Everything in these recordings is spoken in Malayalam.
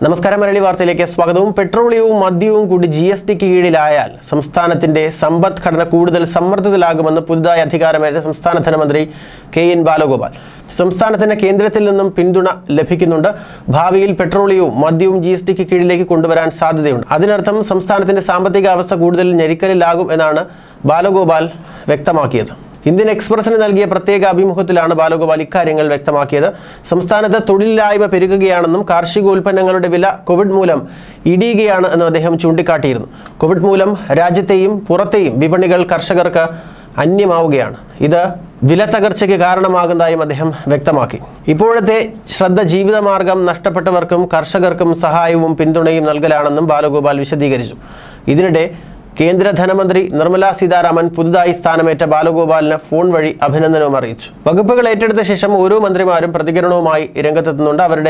നമസ്കാരം മലയാളി വാർത്തയിലേക്ക് സ്വാഗതവും പെട്രോളിയവും മദ്യവും കൂടി ജി എസ് ടിക്ക് കീഴിലായാൽ സംസ്ഥാനത്തിന്റെ സമ്പദ്ഘടന കൂടുതൽ സമ്മർദ്ദത്തിലാകുമെന്ന് പുതുതായി അധികാരമേറ്റ സംസ്ഥാന ധനമന്ത്രി കെ എൻ ബാലഗോപാൽ സംസ്ഥാനത്തിന് കേന്ദ്രത്തിൽ നിന്നും പിന്തുണ ലഭിക്കുന്നുണ്ട് ഭാവിയിൽ പെട്രോളിയവും മദ്യവും ജി എസ് ടിക്ക് കീഴിലേക്ക് കൊണ്ടുവരാൻ സാധ്യതയുണ്ട് അതിനർത്ഥം സംസ്ഥാനത്തിന്റെ സാമ്പത്തിക അവസ്ഥ കൂടുതൽ ഞെരുക്കലിലാകും എന്നാണ് ബാലഗോപാൽ വ്യക്തമാക്കിയത് ഇന്ത്യൻ എക്സ്പ്രസിന് നൽകിയ പ്രത്യേക അഭിമുഖത്തിലാണ് ബാലഗോപാൽ ഇക്കാര്യങ്ങൾ വ്യക്തമാക്കിയത് സംസ്ഥാനത്ത് തൊഴിലില്ലായ്മ പെരുകുകയാണെന്നും കാർഷികോൽപ്പന്നങ്ങളുടെ വില കോവിഡ് മൂലം ഇടിയുകയാണ് എന്നും അദ്ദേഹം ചൂണ്ടിക്കാട്ടിയിരുന്നു കോവിഡ് മൂലം രാജ്യത്തെയും പുറത്തെയും വിപണികൾ കർഷകർക്ക് അന്യമാവുകയാണ് ഇത് വില തകർച്ചയ്ക്ക് കാരണമാകുന്നതായും അദ്ദേഹം വ്യക്തമാക്കി ഇപ്പോഴത്തെ ശ്രദ്ധ ജീവിതമാർഗം നഷ്ടപ്പെട്ടവർക്കും കർഷകർക്കും സഹായവും പിന്തുണയും നൽകലാണെന്നും ബാലഗോപാൽ വിശദീകരിച്ചു ഇതിനിടെ കേന്ദ്ര ധനമന്ത്രി നിർമ്മല സീതാരാമൻ പുതുതായി സ്ഥാനമേറ്റ ബാലഗോപാലിന് ഫോൺ വഴി അഭിനന്ദനവും അറിയിച്ചു വകുപ്പുകൾ ഏറ്റെടുത്ത ശേഷം ഓരോ മന്ത്രിമാരും പ്രതികരണവുമായി രംഗത്തെത്തുന്നുണ്ട് അവരുടെ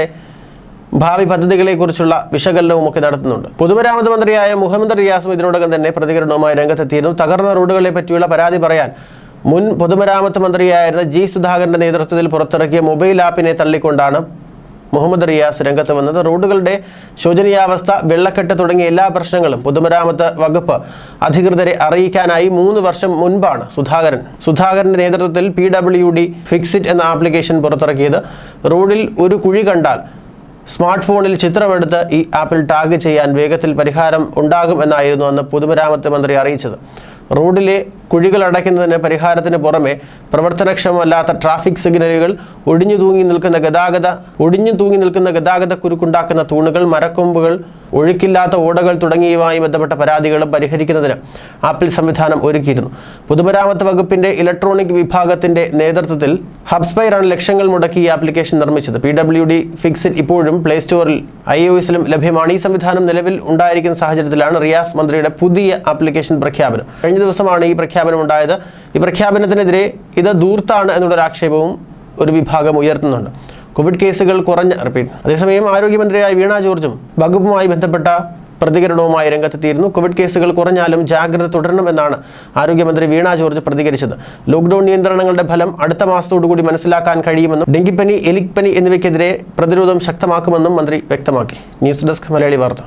ഭാവി പദ്ധതികളെക്കുറിച്ചുള്ള വിശകലനവും ഒക്കെ നടത്തുന്നുണ്ട് പൊതുമരാമത്ത് മന്ത്രിയായ മുഹമ്മദ് റിയാസും ഇതിനോടകം തന്നെ പ്രതികരണവുമായി രംഗത്തെത്തിയിരുന്നു തകർന്ന റോഡുകളെ പറ്റിയുള്ള പരാതി പറയാൻ മുൻ പൊതുമരാമത്ത് മന്ത്രിയായിരുന്ന ജി സുധാകരന്റെ നേതൃത്വത്തിൽ പുറത്തിറക്കിയ മൊബൈൽ ആപ്പിനെ തള്ളിക്കൊണ്ടാണ് മുഹമ്മദ് റിയാസ് രംഗത്ത് വന്നത് റോഡുകളുടെ ശോചനീയാവസ്ഥ വെള്ളക്കെട്ട് തുടങ്ങിയ എല്ലാ പ്രശ്നങ്ങളും പൊതുമരാമത്ത് വകുപ്പ് അധികൃതരെ അറിയിക്കാനായി മൂന്ന് വർഷം മുൻപാണ് സുധാകരൻ സുധാകരന്റെ നേതൃത്വത്തിൽ പി ഡബ്ല്യു ഡി ഫിക്സിറ്റ് എന്ന ആപ്ലിക്കേഷൻ പുറത്തിറക്കിയത് റോഡിൽ ഒരു കുഴി കണ്ടാൽ സ്മാർട്ട് ഫോണിൽ ചിത്രമെടുത്ത് ഈ ആപ്പിൽ ടാഗ് ചെയ്യാൻ വേഗത്തിൽ പരിഹാരം ഉണ്ടാകും എന്നായിരുന്നു അന്ന് പൊതുമരാമത്ത് മന്ത്രി അറിയിച്ചത് റോഡിലെ കുഴികൾ അടയ്ക്കുന്നതിന് പരിഹാരത്തിന് പുറമെ പ്രവർത്തനക്ഷമമല്ലാത്ത ട്രാഫിക് സിഗ്നലുകൾ ഒടിഞ്ഞു തൂങ്ങി നിൽക്കുന്ന ഗതാഗത ഒടിഞ്ഞു തൂങ്ങി നിൽക്കുന്ന ഗതാഗത കുരുക്കുണ്ടാക്കുന്ന തൂണുകൾ മരക്കൊമ്പുകൾ ഒഴുക്കില്ലാത്ത ഓടകൾ തുടങ്ങിയവയുമായി ബന്ധപ്പെട്ട പരാതികളും പരിഹരിക്കുന്നതിന് ആപ്പിൾ സംവിധാനം ഒരുക്കിയിരുന്നു പൊതുമരാമത്ത് വകുപ്പിന്റെ ഇലക്ട്രോണിക് വിഭാഗത്തിന്റെ നേതൃത്വത്തിൽ ഹബ്സ്പൈറാണ് ലക്ഷങ്ങൾ മുടക്കി ഈ ആപ്ലിക്കേഷൻ നിർമ്മിച്ചത് പി ഡബ്ല്യു ഡി ഫിക്സിറ്റ് ഇപ്പോഴും പ്ലേ സ്റ്റോറിൽ ഐ ഒ എസിലും ലഭ്യമാണ് ഈ സംവിധാനം നിലവിൽ ഉണ്ടായിരിക്കുന്ന സാഹചര്യത്തിലാണ് റിയാസ് മന്ത്രിയുടെ പുതിയ ആപ്ലിക്കേഷൻ പ്രഖ്യാപനം കഴിഞ്ഞ ദിവസമാണ് ഈ പ്രഖ്യാപനം ഉണ്ടായത് ഈ പ്രഖ്യാപനത്തിനെതിരെ ഇത് ദൂർത്താണ് എന്നുള്ളൊരു ആക്ഷേപവും ഒരു വിഭാഗം ഉയർത്തുന്നുണ്ട് കോവിഡ് കേസുകൾ കുറഞ്ഞ റിപ്പീറ്റ് അതേസമയം ആരോഗ്യമന്ത്രിയായ വീണ ജോർജും വകുപ്പുമായി ബന്ധപ്പെട്ട പ്രതികരണവുമായി രംഗത്തെത്തിയിരുന്നു കോവിഡ് കേസുകൾ കുറഞ്ഞാലും ജാഗ്രത തുടരണമെന്നാണ് ആരോഗ്യമന്ത്രി വീണ ജോർജ് പ്രതികരിച്ചത് ലോക്ക്ഡൌൺ നിയന്ത്രണങ്ങളുടെ ഫലം അടുത്ത മാസത്തോടുകൂടി മനസ്സിലാക്കാൻ കഴിയുമെന്നും ഡെങ്കിപ്പനി എലിപ്പനി എന്നിവയ്ക്കെതിരെ പ്രതിരോധം ശക്തമാക്കുമെന്നും മന്ത്രി വ്യക്തമാക്കി ന്യൂസ് ഡെസ്ക് മലയാളി വാർത്ത